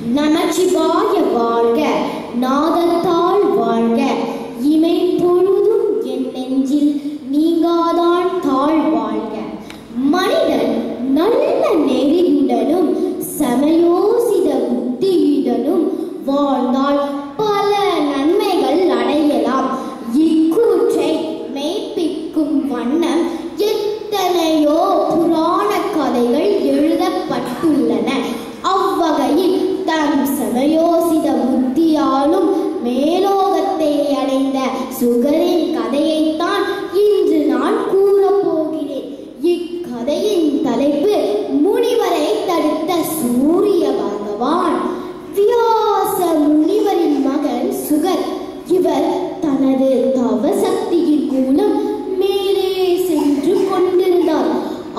நமச்சிவாய வாழ்க நாதத்தால் வாழ்க இமை பொழுதும் என் நெஞ்சில் நீங்காதான் தாழ் வாழ்க மனிதன் நல்ல நெறியுடனும் சமயோசித புத்தியுடனும் வாழ்ந்தால் பல நன்மைகள் அடையலாம் இக்கூற்றை மெய்ப்பிக்கும் வண்ணம் எத்தனையோ புராண கதைகள் எழுதப்பட்டுள்ளன அவ்வகையில் தம் சமயோசித புத்தியாலும் மேலோகத்தை அடைந்த சுகரின் கதையைத்தான் இன்று நான் கூறப் போகிறேன் இக்கதையின் தலைப்பு முனிவரை தடுத்த சூரிய பகவான் வியாச முனிவரின் மகன் சுகர் இவர் தனது தவசக்தியின் மூலம் மேலே சென்று கொண்டிருந்தார்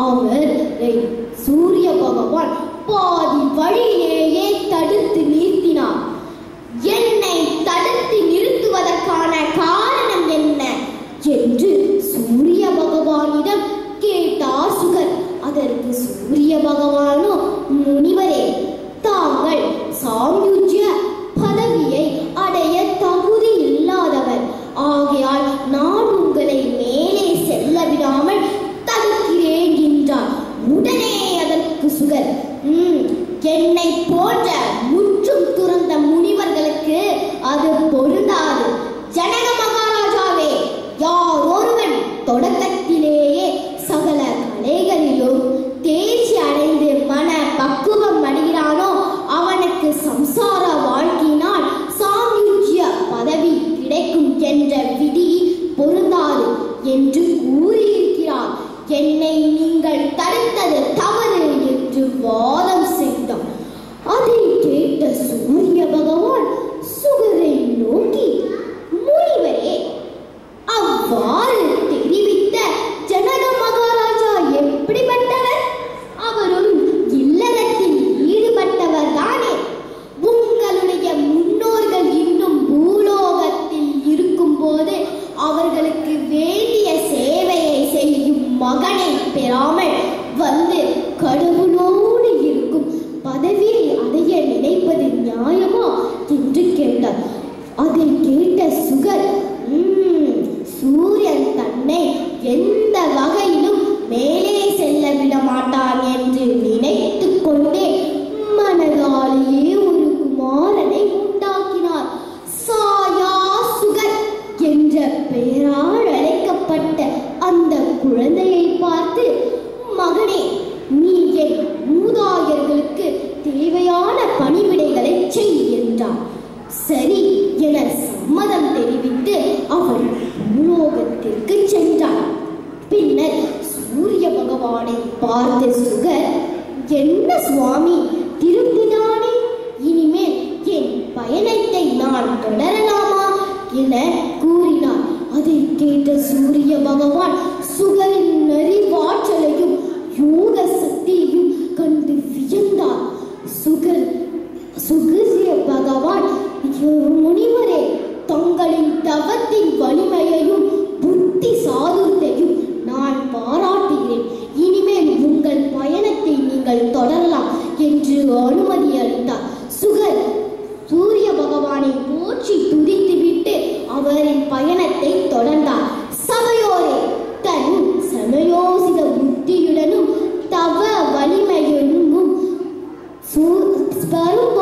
அவரை சூரிய பகவான் பாதி வழியிலேயே தடுத்து நிறுத்தினார் என்னை தடுத்து நிறுத்துவதற்கான காரணம் என்ன என்று சூரிய பகவானிடம் கேட்டார் சுகர் அதற்கு சூரிய பகவானோ முனிவரே தாங்கள் சாம்யுஜ்ய பதவியை அடைய தகுதி இல்லாதவர் ஆகையால் நான் உங்களை மேலே செல்ல விடாமல் தடுக்கிறேன் என்றார் உடனே அதற்கு சுகர் "ம், என்னை போன்ற முற்றும் துறந்த முனிவர்களுக்கு அது பொருந்தாது ஜனக மகாராஜாவே யார் ஒருவன் தொடக்கத்திலேயே சகல கலைகளிலும் தேர்ச்சி அடைந்து மன பக்குவம் அடைகிறானோ அவனுக்கு சம்சார வாழ்க்கையினால் சாமியுஜ்ய பதவி கிடைக்கும் என்ற விதி பொருந்தாது என்று கூறியிருக்கிறார் என்னை நீங்கள் தடுத்தது தவறு என்று வாதம் செய்தார் அதை கேட்ட சூரிய பகவான் சுகரை நோக்கி முனிவரே அவ்வாறு தெரிவித்த ஜனக மகாராஜா எப்படிப்பட்டவர் அவரும் இல்லறத்தில் ஈடுபட்டவர் தானே உங்களுடைய முன்னோர்கள் இன்னும் பூலோகத்தில் இருக்கும்போது அவர்களுக்கு வேண்டிய சேவையை செய்யும் மகனை பெறாமல் வந்து கடவுளோடு இருக்கும் பதவியை அடைய நினைப்பது நியாயமா என்று கேட்டார் அதை கேட்ட சுகர் "ம், சூரியன் தன்னை எந்த வகையிலும் மேலே செல்ல விட மாட்டான் என்று நினைத்து கொண்டே மனதாலேயே ஒரு குமாரனை உண்டாக்கினார் சாயா சுகர் என்ற பெயரால் அழைக்கப்பட்ட அந்த குழந்தையை பார்த்து மகனே நீ என் மூதாதையர்களுக்கு தேவையான பணிவிடைகளை செய் என்றார் சரி என சம்மதம் தெரிவித்து அவன் பூலோகத்திற்கு சென்றான் பின்னர் சூரிய பகவானை பார்த்து சுகர் என்ன சுவாமி திரும்பினானே இனிமேல் என் பயணத்தை நான் தொடரலாமா என கூறினார் அதை கேட்ட சூரிய பகவான் சுகரின் நெறிவாற்றலையும் யோக சக்தியையும் கண்டு வியந்தார் சுகர் சுகரிய பகவான் "ஐயோ, முனிவரே தங்களின் தவத்தின் வலிமையையும் புத்தி சாதுர்த்தையும் நான் பாராட்டுகிறேன் இனிமேல் உங்கள் பயணத்தை நீங்கள் தொடரலாம் என்று அனுமதி அளித்தார் சுகர் சூரிய பகவானை போற்றி துதித்துவிட்டு அவரின் பயணத்தை தொடர்ந்தார் சபையோரே தன் சமயோசித புத்தியுடனும் தவ வலிமையுடனும் சூ- வரும்